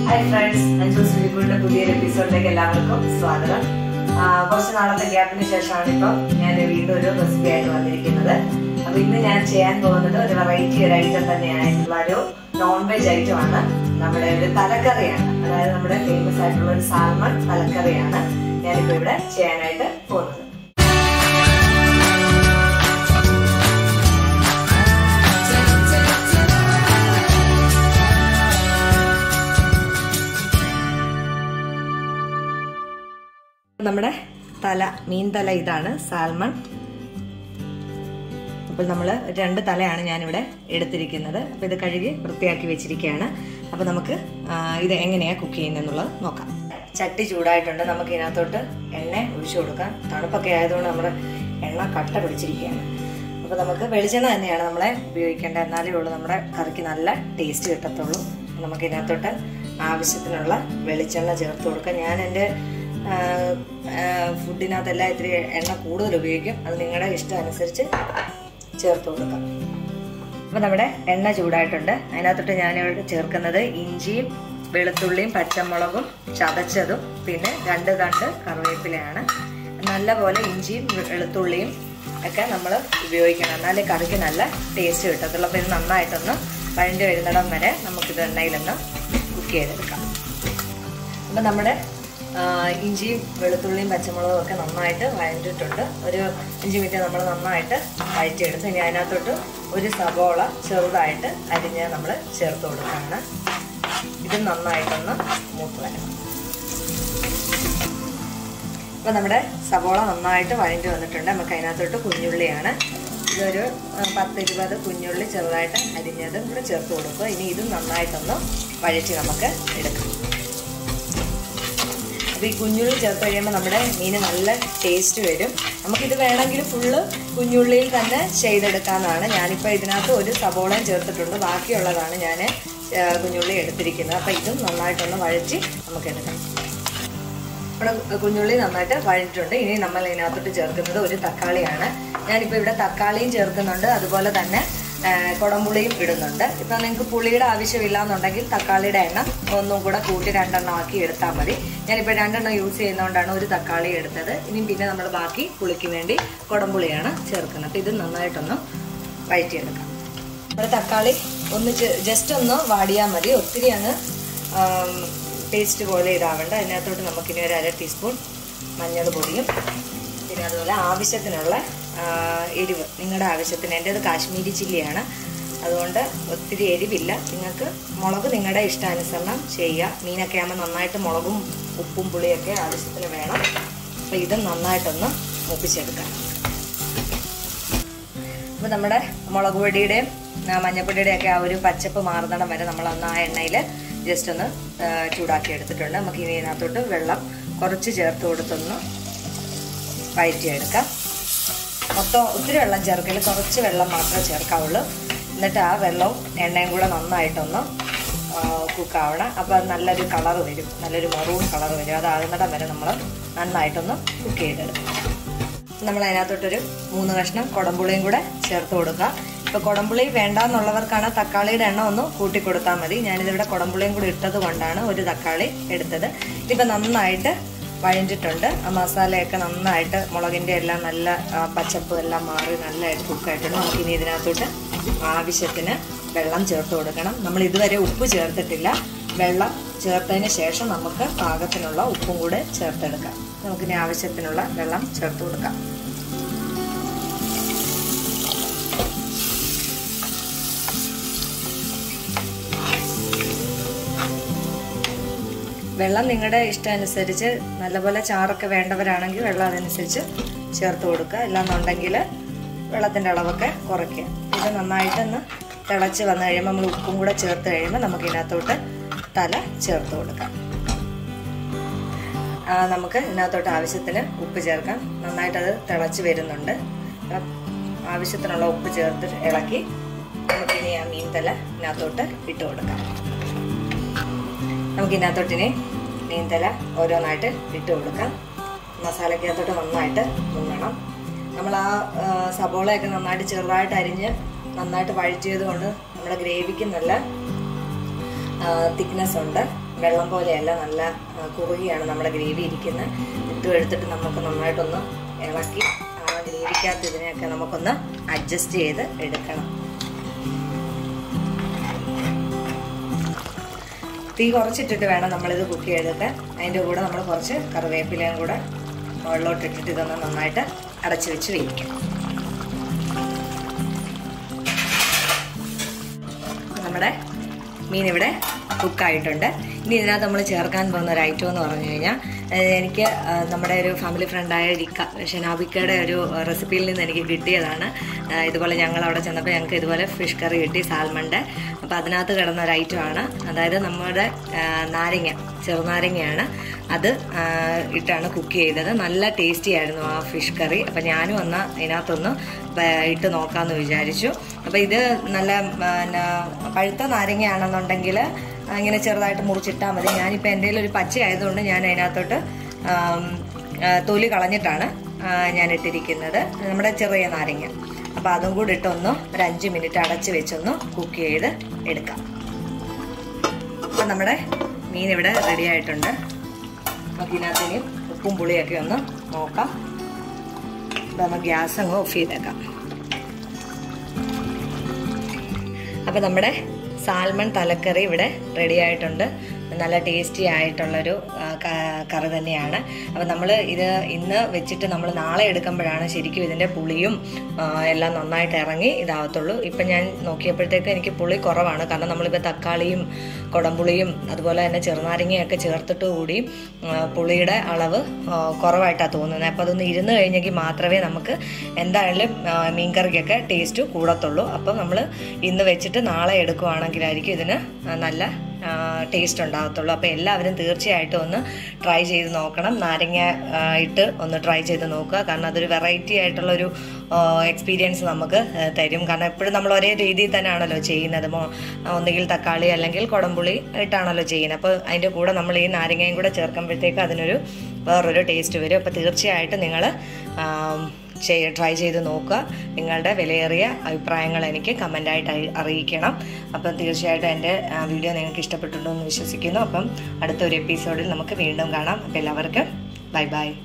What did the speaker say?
hi friends അഞ്ചൂസ് ഫിലിപ്പിന്റെ പുതിയൊരു എപ്പിസോഡിലേക്ക് എല്ലാവർക്കും സ്വാഗതം ആ, കുറച്ച് നാളത്തെ ഗ്യാപ്പിന് ശേഷമാണ് ഇപ്പം ഞാൻ വീണ്ടും ഒരു റെസിപ്പി ആയിട്ട് വന്നിരിക്കുന്നത് അപ്പൊ ഇന്ന് ഞാൻ ചെയ്യാൻ പോകുന്നത് ഒരു വെറൈറ്റി ഒരു ഐറ്റം തന്നെയായിട്ടുള്ള ഒരു നോൺ വെജ് ഐറ്റം ആണ് നമ്മുടെ ഒരു തലക്കറിയാണ് അതായത് നമ്മുടെ ഫേമസ് ആയിട്ടുള്ള ഒരു സാൽമൺ തലക്കറിയാണ് ഞാനിപ്പോ ഇവിടെ ചെയ്യാനായിട്ട് പോകുന്നത് നമ്മുടെ തല മീൻ തല ഇതാണ് സാൽമൺ അപ്പോൾ നമ്മൾ രണ്ട് തലയാണ് ഞാനിവിടെ എടുത്തിരിക്കുന്നത് അപ്പോൾ ഇത് കഴുകി വൃത്തിയാക്കി വെച്ചിരിക്കുകയാണ് അപ്പോൾ നമുക്ക് ആ, ഇത് എങ്ങനെയാണ് കുക്ക് ചെയ്യുന്നതെന്നുള്ളത് നോക്കാം ചട്ടി ചൂടായിട്ടുണ്ട് നമുക്ക് ഇതിനകത്തോട്ട് എണ്ണ ഒഴിച്ചു കൊടുക്കാം തണുപ്പൊക്കെ ആയതുകൊണ്ട് നമ്മുടെ എണ്ണ കട്ട പിടിച്ചിരിക്കുകയാണ് അപ്പോൾ നമുക്ക് വെളിച്ചെണ്ണ തന്നെയാണ് നമ്മളെ ഉപയോഗിക്കേണ്ടത് എന്നാലേ ഉള്ളൂ നമ്മുടെ കറിക്ക് നല്ല ടേസ്റ്റ് കിട്ടത്തുള്ളൂ നമുക്ക് ഇതിനകത്തോട്ട് ആവശ്യത്തിനുള്ള വെളിച്ചെണ്ണ ചേർത്ത് കൊടുക്കാം ഞാൻ എൻ്റെ ഫുഡിനകത്തെല്ലാം ഇത്തിരി എണ്ണ കൂടുതൽ ഉപയോഗിക്കും അത് നിങ്ങളുടെ ഇഷ്ടം അനുസരിച്ച് ചേർത്ത് കൊടുക്കാം അപ്പോൾ നമ്മുടെ എണ്ണ ചൂടായിട്ടുണ്ട് അതിനകത്തോട്ട് ഞാനിവിടെ ചേർക്കുന്നത് ഇഞ്ചിയും വെളുത്തുള്ളിയും പച്ചമുളകും ചതച്ചതും പിന്നെ രണ്ട് തണ്ട് കറിവേപ്പിലയാണ് നല്ലപോലെ ഇഞ്ചിയും വെളുത്തുള്ളിയും ഒക്കെ നമ്മൾ ഉപയോഗിക്കണം എന്നാലേ കറിക്ക് നല്ല ടേസ്റ്റ് കിട്ടത്തുള്ളൂ അപ്പോൾ ഇത് നന്നായിട്ടൊന്ന് വഴണ്ടി വരുന്നിടം വരെ നമുക്കിത് എണ്ണയിലൊന്ന് കുക്ക് ചെയ്തെടുക്കാം അപ്പം നമ്മുടെ ആ, ഇഞ്ചിയും വെളുത്തുള്ളിയും പച്ചമുളകും ഒക്കെ നന്നായിട്ട് വഴറ്റിയിട്ടുണ്ട് ഒരു അഞ്ച് മിനിറ്റ് നമ്മൾ നന്നായിട്ട് വഴറ്റിയെടുത്ത് ഇനി അതിനകത്തോട്ട് ഒരു സവോള ചെറുതായിട്ട് അരിഞ്ഞ് നമ്മൾ ചേർത്ത് കൊടുക്കുകയാണ് ഇത് നന്നായിട്ടൊന്ന് മൂത്ത് വരണം അപ്പം നമ്മുടെ സവോള നന്നായിട്ട് വഴറ്റി വന്നിട്ടുണ്ട് നമുക്ക് അതിനകത്തോട്ട് കുഞ്ഞുള്ളിയാണ് ഇതൊരു ആ, പത്ത് ഇരുപത് കുഞ്ഞുള്ളി ചെറുതായിട്ട് അരിഞ്ഞതും കൂടെ ചേർത്ത് കൊടുക്കുക ഇനി ഇതും നന്നായിട്ടൊന്ന് വഴറ്റി നമുക്ക് എടുക്കാം അപ്പോൾ ഈ കുഞ്ഞുള്ളി ചേർത്ത് കഴിയുമ്പോൾ നമ്മുടെ മീന് നല്ല ടേസ്റ്റ് വരും നമുക്കിത് വേണമെങ്കിൽ ഫുള്ള് കുഞ്ഞുള്ളിയിൽ തന്നെ ചെയ്തെടുക്കാമെന്നാണ് ഞാനിപ്പോൾ ഇതിനകത്ത് ഒരു സബോളയും ചേർത്തിട്ടുണ്ട് ബാക്കിയുള്ളതാണ് ഞാൻ കുഞ്ഞുള്ളി എടുത്തിരിക്കുന്നത് അപ്പോൾ ഇതും നന്നായിട്ടൊന്ന് വഴറ്റി നമുക്ക് എടുക്കാം ഇവിടെ കുഞ്ഞുള്ളി നന്നായിട്ട് വഴറ്റിട്ടുണ്ട് ഇനി നമ്മൾ ഇതിനകത്തോട്ട് ചേർക്കുന്നത് ഒരു തക്കാളിയാണ് ഞാനിപ്പോൾ ഇവിടെ തക്കാളിയും ചേർക്കുന്നുണ്ട് അതുപോലെ തന്നെ ആ, കുടംപുളിയും ഇടുന്നുണ്ട് ഇപ്പം നിങ്ങൾക്ക് പുളിയുടെ ആവശ്യമില്ല എന്നുണ്ടെങ്കിൽ തക്കാളിയുടെ എണ്ണം ഒന്നും കൂടെ കൂട്ടി രണ്ടെണ്ണം ആക്കി എടുത്താൽ മതി ഞാനിപ്പോൾ രണ്ടെണ്ണം യൂസ് ചെയ്യുന്നതുകൊണ്ടാണ് ഒരു തക്കാളി എടുത്തത് ഇനി പിന്നെ നമ്മൾ ബാക്കി പുളിക്ക് വേണ്ടി കുടംപുളിയാണ് ചേർക്കുന്നത് അപ്പോൾ ഇത് നന്നായിട്ടൊന്ന് വഴറ്റിയെടുക്കാം നമ്മുടെ തക്കാളി ഒന്ന് ജസ്റ്റ് ഒന്ന് വാടിയാൽ മതി ഒത്തിരി അങ്ങ് പേസ്റ്റ് പോലെ ഇതാവേണ്ട അതിനകത്തോട്ട് നമുക്കിനി ഒരു അര ടീസ്പൂൺ മഞ്ഞൾ പൊടിയും പിന്നെ അതുപോലെ ആവശ്യത്തിനുള്ള ആ, എരിവ് നിങ്ങളുടെ ആവശ്യത്തിന് എൻ്റേത് കാശ്മീരി ചില്ലിയാണ് അതുകൊണ്ട് ഒത്തിരി എരിവില്ല നിങ്ങൾക്ക് മുളക് നിങ്ങളുടെ ഇഷ്ടാനുസരണം ചെയ്യുക മീനൊക്കെ ആകുമ്പോൾ നന്നായിട്ട് മുളകും ഉപ്പും പുളിയൊക്കെ ആവശ്യത്തിന് വേണം അപ്പോൾ ഇതും നന്നായിട്ടൊന്ന് മൂപ്പിച്ചെടുക്കാം അപ്പോൾ നമ്മുടെ മുളക് പൊടിയുടെയും ആ, മഞ്ഞൾപ്പൊടിയുടെയും ഒക്കെ ആ ഒരു പച്ചപ്പ് മാറുന്നിടം വരെ നമ്മൾ അന്ന് ആ എണ്ണയിൽ ജസ്റ്റ് ഒന്ന് ആ, ചൂടാക്കി എടുത്തിട്ടുണ്ട് നമുക്ക് ഇനി ഇതിനകത്തോട്ട് വെള്ളം കുറച്ച് ചേർത്ത് കൊടുത്തൊന്ന് വഴറ്റിയെടുക്കാം മൊത്തം ഒത്തിരി വെള്ളം ചേർക്കില്ല കുറച്ച് വെള്ളം മാത്രമേ ചേർക്കാവുള്ളൂ എന്നിട്ട് ആ വെള്ളവും എണ്ണയും കൂടെ നന്നായിട്ടൊന്ന് കുക്കാവണം അപ്പോൾ അത് നല്ലൊരു കളർ വരും നല്ലൊരു മറൂൺ കളർ വരും അതാകുന്നിടം വരെ നമ്മൾ നന്നായിട്ടൊന്ന് കുക്ക് ചെയ്തെടുക്കും നമ്മൾ അതിനകത്തോട്ടൊരു മൂന്ന് കഷ്ണം കുടംപുളിയും കൂടെ ചേർത്ത് കൊടുക്കുക ഇപ്പോൾ കുടംപുളി വേണ്ടാന്നുള്ളവർക്കാണ് തക്കാളിയുടെ എണ്ണ ഒന്ന് കൂട്ടി കൊടുത്താൽ മതി ഞാനിതിവിടെ കുടംപുളിയും കൂടി ഇട്ടത് കൊണ്ടാണ് ഒരു തക്കാളി എടുത്തത് ഇതിപ്പോൾ നന്നായിട്ട് വഴഞ്ഞിട്ടുണ്ട് ആ മസാലയൊക്കെ നന്നായിട്ട് മുളകിൻ്റെ എല്ലാം നല്ല ആ, പച്ചപ്പ് എല്ലാം മാറി നല്ലതായിട്ട് കുക്കായിട്ടുണ്ട് നമുക്കിനി ഇതിനകത്തോട്ട് ആവശ്യത്തിന് വെള്ളം ചേർത്ത് കൊടുക്കണം നമ്മൾ ഇതുവരെ ഉപ്പ് ചേർത്തിട്ടില്ല വെള്ളം ചേർത്തതിന് ശേഷം നമുക്ക് പാകത്തിനുള്ള ഉപ്പും കൂടെ ചേർത്തെടുക്കാം നമുക്കിനി ആവശ്യത്തിനുള്ള വെള്ളം ചേർത്ത് കൊടുക്കാം വെള്ളം നിങ്ങളുടെ ഇഷ്ടമനുസരിച്ച് നല്ലപോലെ ചാറൊക്കെ വേണ്ടവരാണെങ്കിൽ വെള്ളം അതനുസരിച്ച് ചേർത്ത് കൊടുക്കുക അല്ലാന്നുണ്ടെങ്കിൽ വെള്ളത്തിൻ്റെ അളവൊക്കെ കുറയ്ക്കുക ഇത് നന്നായിട്ടൊന്ന് തിളച്ച് വന്നു കഴിയുമ്പോൾ നമ്മൾ ഉപ്പും കൂടെ ചേർത്ത് കഴിയുമ്പോൾ നമുക്ക് ഇതിനകത്തോട്ട് തല ചേർത്ത് കൊടുക്കാം ആ, നമുക്ക് ഇതിനകത്തോട്ട് ആവശ്യത്തിന് ഉപ്പ് ചേർക്കാം നന്നായിട്ടത് തിളച്ച് വരുന്നുണ്ട് അപ്പം ആവശ്യത്തിനുള്ള ഉപ്പ് ചേർത്ത് ഇളക്കി നമുക്കിനി ആ മീൻ തല ഇതിനകത്തോട്ട് ഇട്ട് കൊടുക്കാം നമുക്ക് ഇതിനകത്തോട്ടിനി മീൻ തല ഓരോന്നായിട്ട് ഇട്ട് കൊടുക്കാം മസാലക്കകത്തോട്ട് നന്നായിട്ട് മുങ്ങണം നമ്മൾ ആ ആ, സബോളയൊക്കെ നന്നായിട്ട് ചെറുതായിട്ട് അരിഞ്ഞ് നന്നായിട്ട് വഴറ്റിയത് കൊണ്ട് നമ്മുടെ ഗ്രേവിക്ക് നല്ല തിക്നെസ് ഉണ്ട് വെള്ളം പോലെയല്ല നല്ല ആ, കുറുകിയാണ് നമ്മുടെ ഗ്രേവി ഇരിക്കുന്നത് ഇട്ടും എടുത്തിട്ട് നമുക്ക് നന്നായിട്ടൊന്ന് ഇളക്കി ആ ഗ്രേവിക്കകത്ത് ഇതിനെയൊക്കെ നമുക്കൊന്ന് അഡ്ജസ്റ്റ് ചെയ്ത് എടുക്കണം തീ കുറച്ചിട്ടിട്ട് വേണം നമ്മളിത് കുക്ക് ചെയ്തിട്ട് അതിൻ്റെ കൂടെ നമ്മൾ കുറച്ച് കറിവേപ്പിലയും കൂടെ മുകളിലോട്ട് ഇട്ടിട്ട് ഇതൊന്ന് നന്നായിട്ട് അടച്ചു വെച്ച് വേവിക്കാം നമ്മുടെ മീൻ ഇവിടെ കുക്കായിട്ടുണ്ട് ഇനി ഇതിനകത്ത് നമ്മൾ ചേർക്കാൻ പോകുന്ന ഒരു ഐറ്റം എന്ന് പറഞ്ഞു കഴിഞ്ഞാൽ ഏഹ് എനിക്ക് ആ, നമ്മുടെ ഒരു ഫാമിലി ഫ്രണ്ടായ രിക്ക ഷനാബിക്കയുടെ ഒരു റെസിപ്പിയിൽ നിന്ന് എനിക്ക് കിട്ടിയതാണ് ആ, ഇതുപോലെ ഞങ്ങൾ അവിടെ ചെന്നപ്പോൾ ഞങ്ങൾക്ക് ഇതുപോലെ ഫിഷ് കറി കിട്ടി സാൽമണിൻ്റെ അപ്പോൾ അതിനകത്ത് കിടന്ന ഒരു ഐറ്റമാണ് അതായത് നമ്മുടെ ആ, നാരങ്ങ ചെറുനാരങ്ങയാണ് അത് ആ, ഇട്ടാണ് കുക്ക് ചെയ്തത് നല്ല ടേസ്റ്റി ആയിരുന്നു ആ ഫിഷ് കറി അപ്പം ഞാനും ഒന്ന് ഇതിനകത്തൊന്ന് പ- ഇട്ട് നോക്കാമെന്ന് വിചാരിച്ചു അപ്പോൾ ഇത് നല്ല പിന്നെ പഴുത്ത നാരങ്ങയാണെന്നുണ്ടെങ്കിൽ ഇങ്ങനെ ചെറുതായിട്ട് മുറിച്ചിട്ടാൽ മതി ഞാനിപ്പോൾ എൻ്റെ ഒരു പച്ച ആയതുകൊണ്ട് ഞാൻ അതിനകത്തോട്ട് ആം, ആ, തൊലി കളഞ്ഞിട്ടാണ് ആ, ഞാൻ ഇട്ടിരിക്കുന്നത് നമ്മുടെ ചെറിയ നാരങ്ങ അപ്പോൾ അതും കൂടി ഇട്ടൊന്ന് ഒരു അഞ്ച് മിനിറ്റ് അടച്ച് വെച്ചൊന്ന് കുക്ക് ചെയ്ത് എടുക്കാം അപ്പം നമ്മുടെ മീൻ ഇവിടെ റെഡി ആയിട്ടുണ്ട് നമുക്ക് ഇതിനകത്തിന് ഉപ്പും പുളിയൊക്കെ ഒന്ന് നോക്കാം അപ്പം നമുക്ക് ഗ്യാസ് അങ്ങ് ഓഫ് ചെയ്തേക്കാം അപ്പം നമ്മുടെ സാൽമൺ തലക്കറി ഇവിടെ റെഡി ആയിട്ടുണ്ട് നല്ല ടേസ്റ്റി ആയിട്ടുള്ളൊരു ആ, ക- കറി തന്നെയാണ് അപ്പം നമ്മൾ ഇത് ഇന്ന് വെച്ചിട്ട് നമ്മൾ നാളെ എടുക്കുമ്പോഴാണ് ശരിക്കും ഇതിൻ്റെ പുളിയും ആ, എല്ലാം നന്നായിട്ട് ഇറങ്ങി ഇതാവത്തുള്ളൂ ഇപ്പം ഞാൻ നോക്കിയപ്പോഴത്തേക്ക് എനിക്ക് പുളി കുറവാണ് കാരണം നമ്മളിപ്പോൾ തക്കാളിയും കുടംപുളിയും അതുപോലെ തന്നെ ചെറുനാരങ്ങയൊക്കെ ചേർത്തിട്ട് കൂടി ആ, പുളിയുടെ അളവ് ആ, കുറവായിട്ടാണ് തോന്നുന്നത് അപ്പോൾ അതൊന്ന് ഇരുന്ന് കഴിഞ്ഞെങ്കിൽ മാത്രമേ നമുക്ക് എന്തായാലും ആ, മീൻകറിക്കൊക്കെ ടേസ്റ്റ് കൂടത്തുള്ളൂ അപ്പം നമ്മൾ ഇന്ന് വെച്ചിട്ട് നാളെ എടുക്കുവാണെങ്കിലായിരിക്കും ഇതിന് ആ, നല്ല ടേസ്റ്റ് ഉണ്ടാകത്തുള്ളൂ അപ്പോൾ എല്ലാവരും തീർച്ചയായിട്ടും ഒന്ന് ട്രൈ ചെയ്ത് നോക്കണം നാരങ്ങ ആ, ഇട്ട് ഒന്ന് ട്രൈ ചെയ്ത് നോക്കുക കാരണം അതൊരു വെറൈറ്റി ആയിട്ടുള്ളൊരു എക്സ്പീരിയൻസ് നമുക്ക് ആ, തരും കാരണം എപ്പോഴും നമ്മൾ ഒരേ രീതിയിൽ തന്നെയാണല്ലോ ചെയ്യുന്നത് മോ ഒന്നുകിൽ തക്കാളി അല്ലെങ്കിൽ കുടംപുളി ഇട്ടാണല്ലോ ചെയ്യുന്നത് അപ്പോൾ അതിൻ്റെ കൂടെ നമ്മൾ ഈ നാരങ്ങയും കൂടെ ചേർക്കുമ്പോഴത്തേക്ക് അതിനൊരു വേറൊരു ടേസ്റ്റ് വരും അപ്പോൾ തീർച്ചയായിട്ടും നിങ്ങൾ ചെയ്യ ട്രൈ ചെയ്ത് നോക്കുക നിങ്ങളുടെ വിലയേറിയ അഭിപ്രായങ്ങൾ എനിക്ക് കമൻ്റായിട്ട് അറിയിക്കണം അപ്പം തീർച്ചയായിട്ടും എൻ്റെ ആ, വീഡിയോ നിങ്ങൾക്ക് ഇഷ്ടപ്പെട്ടിട്ടുണ്ടോ എന്ന് വിശ്വസിക്കുന്നു അപ്പം അടുത്തൊരു എപ്പിസോഡിൽ നമുക്ക് വീണ്ടും കാണാം അപ്പം എല്ലാവർക്കും ബൈ ബൈ